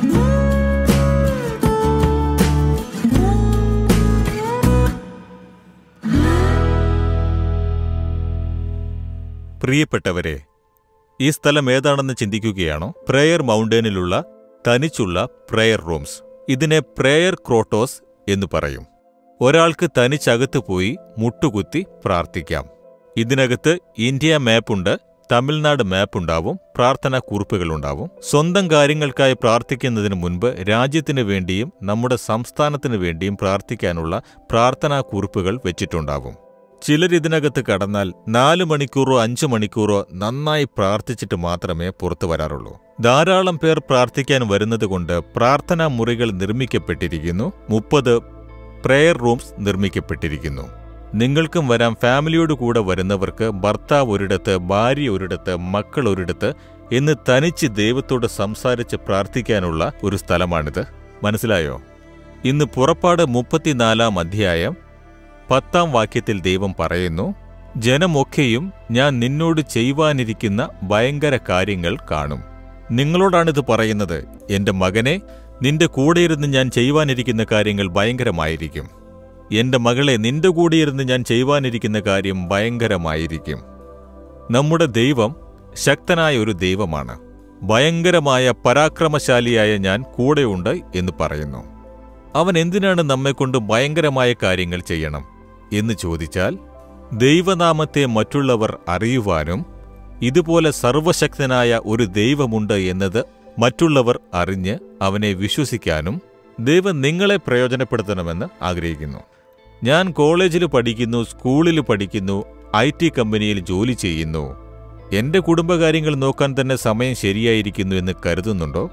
പ്രിയപ്പെട്ടവരെ ഈ സ്ഥലം ഏതാണെന്ന് ചിന്തിക്കുകയാണോ പ്രേയർ മൗണ്ടനിലുള്ള തനിച്ചുള്ള പ്രേയർ റൂംസ് ഇതിനെ പ്രേയർ ക്രോട്ടോസ് എന്ന് പറയും ഒരാൾക്ക് തനിച്ചകത്ത് പോയി മുട്ടുകുത്തി പ്രാർത്ഥിക്കാം ഇതിനകത്ത് ഇന്ത്യ മാപ്പുണ്ട് തമിഴ്നാട് മാപ്പുണ്ടാവും പ്രാർത്ഥനാ കുറിപ്പുകളുണ്ടാവും സ്വന്തം കാര്യങ്ങൾക്കായി പ്രാർത്ഥിക്കുന്നതിന് മുൻപ് രാജ്യത്തിനു വേണ്ടിയും നമ്മുടെ സംസ്ഥാനത്തിനു വേണ്ടിയും പ്രാർത്ഥിക്കാനുള്ള പ്രാർത്ഥനാ കുറിപ്പുകൾ വെച്ചിട്ടുണ്ടാവും ചിലർ ഇതിനകത്ത് കടന്നാൽ നാല് മണിക്കൂറോ അഞ്ചു മണിക്കൂറോ നന്നായി പ്രാർത്ഥിച്ചിട്ട് മാത്രമേ പുറത്തു വരാറുള്ളൂ ധാരാളം പേർ പ്രാർത്ഥിക്കാൻ വരുന്നതുകൊണ്ട് പ്രാർത്ഥനാ മുറികൾ നിർമ്മിക്കപ്പെട്ടിരിക്കുന്നു മുപ്പത് പ്രേയർ റൂംസ് നിർമ്മിക്കപ്പെട്ടിരിക്കുന്നു നിങ്ങൾക്കും വരാം ഫാമിലിയോട് കൂടെ വരുന്നവർക്ക് ഭർത്താവ് ഒരിടത്ത് ഭാര്യ ഒരിടത്ത് മക്കൾ ഒരിടത്ത് എന്ന് തനിച്ച് ദൈവത്തോട് സംസാരിച്ച് പ്രാർത്ഥിക്കാനുള്ള ഒരു സ്ഥലമാണിത് മനസ്സിലായോ ഇന്ന് പുറപ്പാട് മുപ്പത്തിനാലാം അധ്യായം പത്താം വാക്യത്തിൽ ദൈവം പറയുന്നു ജനമൊക്കെയും ഞാൻ നിന്നോട് ചെയ്യുവാനിരിക്കുന്ന ഭയങ്കര കാര്യങ്ങൾ കാണും നിങ്ങളോടാണിത് പറയുന്നത് എന്റെ മകനെ നിന്റെ കൂടെയിരുന്ന് ഞാൻ ചെയ്യുവാനിരിക്കുന്ന കാര്യങ്ങൾ ഭയങ്കരമായിരിക്കും എന്റെ മകളെ നിന്റെ കൂടെയിരുന്ന് ഞാൻ ചെയ്യുവാനിരിക്കുന്ന കാര്യം ഭയങ്കരമായിരിക്കും നമ്മുടെ ദൈവം ശക്തനായ ഒരു ദൈവമാണ് ഭയങ്കരമായ പരാക്രമശാലിയായ ഞാൻ കൂടെയുണ്ട് എന്ന് പറയുന്നു അവൻ എന്തിനാണ് നമ്മെക്കൊണ്ട് ഭയങ്കരമായ കാര്യങ്ങൾ ചെയ്യണം എന്ന് ചോദിച്ചാൽ ദൈവനാമത്തെ മറ്റുള്ളവർ അറിയുവാനും ഇതുപോലെ സർവശക്തനായ ഒരു ദൈവമുണ്ട് എന്നത് മറ്റുള്ളവർ അറിഞ്ഞ് അവനെ വിശ്വസിക്കാനും ദൈവം നിങ്ങളെ പ്രയോജനപ്പെടുത്തണമെന്ന് ആഗ്രഹിക്കുന്നു ഞാൻ കോളേജിൽ പഠിക്കുന്നു സ്കൂളിൽ പഠിക്കുന്നു ഐ ടി കമ്പനിയിൽ ജോലി ചെയ്യുന്നു എന്റെ കുടുംബകാര്യങ്ങൾ നോക്കാൻ തന്നെ സമയം ശരിയായിരിക്കുന്നു എന്ന് കരുതുന്നുണ്ടോ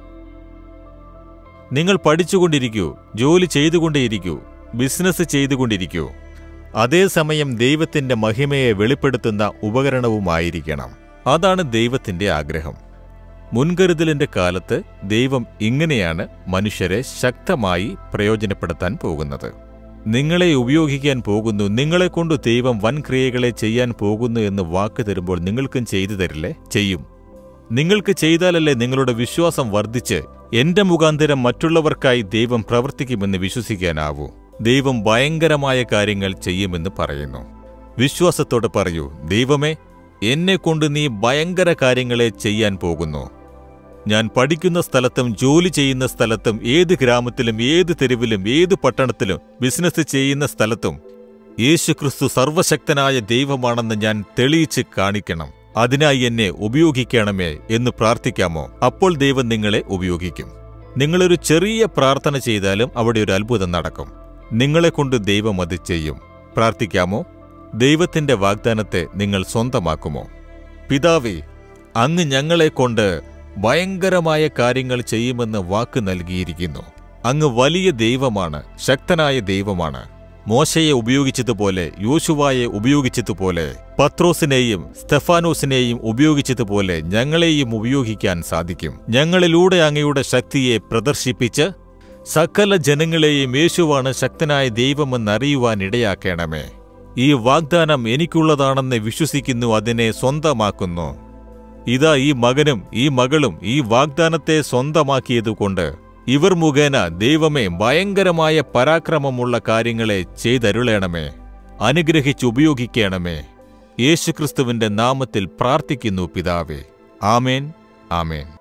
നിങ്ങൾ പഠിച്ചുകൊണ്ടിരിക്കൂ ജോലി ചെയ്തുകൊണ്ടേയിരിക്കൂ ബിസിനസ് ചെയ്തുകൊണ്ടിരിക്കൂ അതേസമയം ദൈവത്തിന്റെ മഹിമയെ വെളിപ്പെടുത്തുന്ന ഉപകരണവുമായിരിക്കണം അതാണ് ദൈവത്തിന്റെ ആഗ്രഹം മുൻകരുതലിന്റെ കാലത്ത് ദൈവം ഇങ്ങനെയാണ് മനുഷ്യരെ ശക്തമായി പ്രയോജനപ്പെടുത്താൻ പോകുന്നത് നിങ്ങളെ ഉപയോഗിക്കാൻ പോകുന്നു നിങ്ങളെക്കൊണ്ട് ദൈവം വൻക്രിയകളെ ചെയ്യാൻ പോകുന്നു എന്ന് വാക്ക് തരുമ്പോൾ നിങ്ങൾക്കും ചെയ്തു തരില്ലേ ചെയ്യും നിങ്ങൾക്ക് ചെയ്താലല്ലേ നിങ്ങളുടെ വിശ്വാസം വർദ്ധിച്ച് എന്റെ മുഖാന്തരം മറ്റുള്ളവർക്കായി ദൈവം പ്രവർത്തിക്കുമെന്ന് വിശ്വസിക്കാനാവൂ ദൈവം ഭയങ്കരമായ കാര്യങ്ങൾ ചെയ്യുമെന്ന് പറയുന്നു വിശ്വാസത്തോടെ പറയൂ ദൈവമേ എന്നെക്കൊണ്ട് നീ ഭയങ്കര കാര്യങ്ങളെ ചെയ്യാൻ പോകുന്നു ഞാൻ പഠിക്കുന്ന സ്ഥലത്തും ജോലി ചെയ്യുന്ന സ്ഥലത്തും ഏത് ഗ്രാമത്തിലും ഏത് തെരുവിലും ഏത് പട്ടണത്തിലും ബിസിനസ് ചെയ്യുന്ന സ്ഥലത്തും യേശുക്രിസ്തു സർവശക്തനായ ദൈവമാണെന്ന് ഞാൻ തെളിയിച്ച് കാണിക്കണം അതിനായി എന്നെ ഉപയോഗിക്കണമേ എന്ന് പ്രാർത്ഥിക്കാമോ അപ്പോൾ ദൈവം നിങ്ങളെ ഉപയോഗിക്കും നിങ്ങളൊരു ചെറിയ പ്രാർത്ഥന ചെയ്താലും അവിടെ ഒരു അത്ഭുതം നടക്കും നിങ്ങളെക്കൊണ്ട് ദൈവം അത് ചെയ്യും പ്രാർത്ഥിക്കാമോ ദൈവത്തിന്റെ വാഗ്ദാനത്തെ നിങ്ങൾ സ്വന്തമാക്കുമോ പിതാവേ അങ്ങ് ഞങ്ങളെക്കൊണ്ട് ഭയങ്കരമായ കാര്യങ്ങൾ ചെയ്യുമെന്ന് വാക്ക് നൽകിയിരിക്കുന്നു അങ്ങ് വലിയ ദൈവമാണ് ശക്തനായ ദൈവമാണ് മോശയെ ഉപയോഗിച്ചതുപോലെ യോശുവായെ ഉപയോഗിച്ചതുപോലെ പത്രോസിനെയും സ്തെഫാനോസിനെയും ഉപയോഗിച്ചതുപോലെ ഞങ്ങളെയും ഉപയോഗിക്കാൻ സാധിക്കും ഞങ്ങളിലൂടെ അങ്ങയുടെ ശക്തിയെ പ്രദർശിപ്പിച്ച് സകല ജനങ്ങളെയും യേശുവാണ് ശക്തനായ ദൈവമെന്നറിയുവാൻ ഇടയാക്കണമേ ഈ വാഗ്ദാനം എനിക്കുള്ളതാണെന്ന് വിശ്വസിക്കുന്നു അതിനെ സ്വന്തമാക്കുന്നു ഇതാ ഈ മകനും ഈ മകളും ഈ വാഗ്ദാനത്തെ സ്വന്തമാക്കിയതുകൊണ്ട് ഇവർ മുഖേന ദൈവമേ ഭയങ്കരമായ പരാക്രമമുള്ള കാര്യങ്ങളെ ചെയ്തരുളേണമേ അനുഗ്രഹിച്ചുപയോഗിക്കണമേ യേശുക്രിസ്തുവിന്റെ നാമത്തിൽ പ്രാർത്ഥിക്കുന്നു പിതാവേ ആമേൻ ആമേൻ